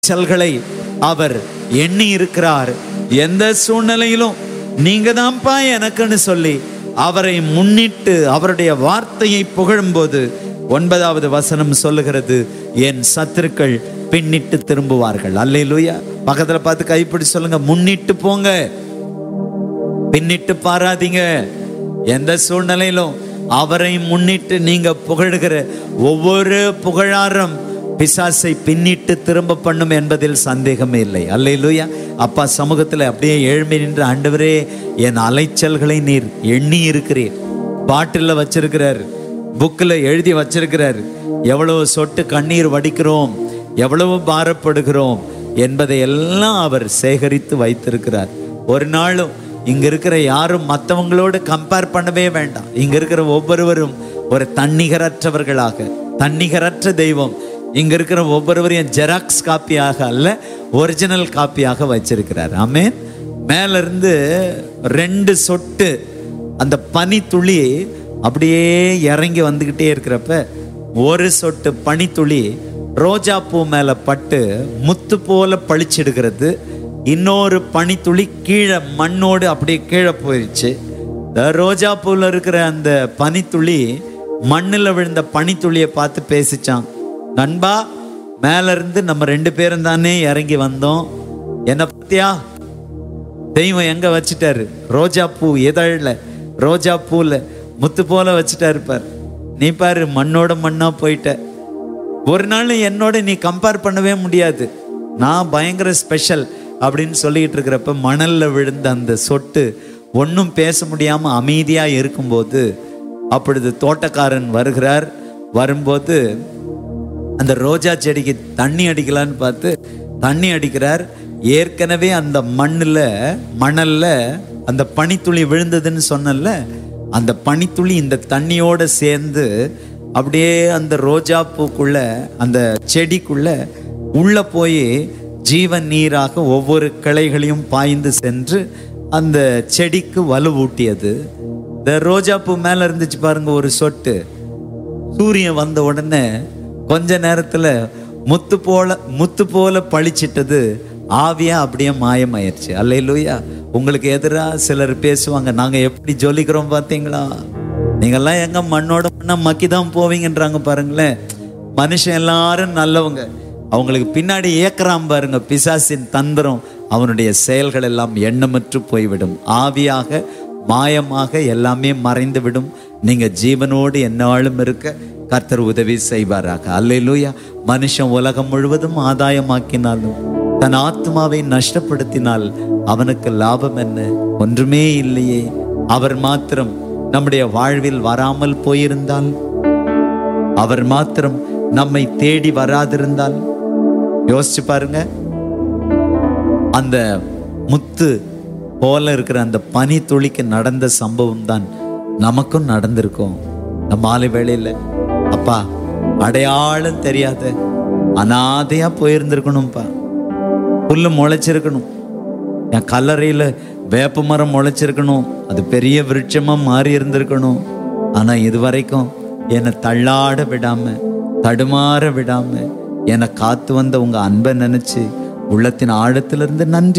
செல்களை அவர் எண்ணி இருக்கிறார் எந்த சூழ்நிலையிலும் நீங்க தான்ப்பா எனக்குன்னு சொல்லி அவரை முன்னிட்டு அவருடைய வார்த்தையை புகழும்போது ஒன்பதாவது வசனம் சொல்லுகிறது என் சத்துருக்கள் பின்னிட்டு திரும்புவார்கள் அல்லேலூயா பக்கத்துல பார்த்து கைப்பிடி சொல்லுங்க முன்னிட்டு போங்க பின்னிட்டு பாராதீங்க எந்த சூழ்நிலையிலும் அவரை முன்னிட்டு நீங்க புகழுகிற ஒவ்வொரு புகழாரம் பிசாசை பின்னிட்டு திரும்ப பண்ணும் என்பதில் சந்தேகமே இல்லை அல்லேலூயா அப்பா சமூகத்தில் அப்படியே ஏழ்மை நின்று ஆண்டவரே என் அலைச்சல்களை நீர் எண்ணி இருக்கிறீர் பாட்டில் வச்சிருக்கிறார் புக்கில் எழுதி வச்சிருக்கிறார் எவ்வளவு சொட்டு கண்ணீர் வடிக்கிறோம் எவ்வளவு பாரப்படுகிறோம் என்பதை எல்லாம் அவர் சேகரித்து வைத்திருக்கிறார் ஒரு நாளும் இங்க இருக்கிற யாரும் மற்றவங்களோடு கம்பேர் பண்ணவே வேண்டாம் இங்க இருக்கிற ஒவ்வொருவரும் ஒரு தன்னிகரற்றவர்களாக தன்னிகரற்ற தெய்வம் இங்க இருக்கிற ஒவ்வொருவரையும் ஜெராக்ஸ் காப்பியாக அல்ல ஒரிஜினல் காப்பியாக வச்சிருக்கிறார் ஆமென் மேல இருந்து ரெண்டு சொட்டு அந்த பனி துளி அப்படியே இறங்கி வந்துகிட்டே இருக்கிறப்ப ஒரு சொட்டு பனித்துளி ரோஜா பூ மேல பட்டு முத்து போல பளிச்சிடுகிறது இன்னொரு பனித்துளி கீழே மண்ணோடு அப்படியே கீழே போயிடுச்சு இந்த ரோஜா பூவில் இருக்கிற அந்த பனித்துளி மண்ணில் விழுந்த பனித்துளியை பார்த்து பேசிச்சான் நண்பா மேல இருந்து நம்ம ரெண்டு பேரும் தானே இறங்கி வந்தோம் என்ன பத்தியா தெய்வம் எங்க வச்சிட்டாரு ரோஜா பூ இதழில் ரோஜா பூல முத்து போல வச்சுட்டாரு பார் நீ பாரு மண்ணோட மண்ணா போயிட்ட ஒரு நாள் என்னோட நீ கம்பேர் பண்ணவே முடியாது நான் பயங்கர ஸ்பெஷல் அப்படின்னு சொல்லிட்டு இருக்கிறப்ப மணல்ல விழுந்த அந்த சொட்டு ஒன்றும் பேச முடியாம அமைதியா இருக்கும்போது அப்பொழுது தோட்டக்காரன் வருகிறார் வரும்போது அந்த ரோஜா செடிக்கு தண்ணி அடிக்கலான்னு பார்த்து தண்ணி அடிக்கிறார் ஏற்கனவே அந்த மண்ணில் மணல்ல அந்த பனித்துளி விழுந்ததுன்னு சொன்னல அந்த பனித்துளி இந்த தண்ணியோட சேர்ந்து அப்படியே அந்த ரோஜா பூக்குள்ள அந்த செடிக்குள்ள உள்ள போய் ஜீவன் நீராக ஒவ்வொரு கிளைகளையும் பாய்ந்து சென்று அந்த செடிக்கு வலுவூட்டியது இந்த ரோஜா பூ மேல இருந்துச்சு பாருங்க ஒரு சொட்டு சூரியன் வந்த உடனே கொஞ்ச நேரத்துல முத்து போல முத்து போல பளிச்சிட்டது ஆவியா அப்படியே மாயமாயிருச்சு அல்லையிலூயா உங்களுக்கு எதிரா சிலர் பேசுவாங்க நாங்க எப்படி ஜொலிக்கிறோம் பார்த்தீங்களா நீங்கெல்லாம் எங்க மண்ணோட மண்ணா மக்கி தான் போவீங்கன்றாங்க பாருங்களேன் மனுஷன் எல்லாரும் நல்லவங்க அவங்களுக்கு பின்னாடி ஏக்கறாம் பாருங்க பிசாசின் தந்திரம் அவனுடைய செயல்கள் எல்லாம் எண்ணமற்று போய்விடும் ஆவியாக மாயமாக எல்லாமே மறைந்து விடும் நீங்க ஜீவனோடு எந்நாளும் இருக்க கர்த்தர் உதவி செய்வாராக அல்லேலூயா மனுஷன் உலகம் முழுவதும் ஆதாயமாக்கினாலும் தன் ஆத்மாவை நஷ்டப்படுத்தினால் அவனுக்கு லாபம் என்ன ஒன்றுமே இல்லையே அவர் மாத்திரம் நம்முடைய வாழ்வில் வராமல் போயிருந்தால் அவர் மாத்திரம் நம்மை தேடி வராதிருந்தால் யோசிச்சு பாருங்க அந்த முத்து போல இருக்கிற அந்த பனி துளிக்கு நடந்த சம்பவம் தான் நமக்கும் நடந்திருக்கும் இந்த மாலை வேளையில அப்பா அடையாளம் தெரியாத அனாதையா போயிருந்திருக்கணும்ப்பா புல்லு முளைச்சிருக்கணும் என் கல்லறையில வேப்ப மரம் முளைச்சிருக்கணும் அது பெரிய விருட்சமா மாறி இருந்திருக்கணும் ஆனா இது வரைக்கும் என்னை தள்ளாட விடாம தடுமாற விடாம என்னை காத்து வந்த உங்க அன்பை நினைச்சு உள்ளத்தின் ஆழத்திலிருந்து நன்றி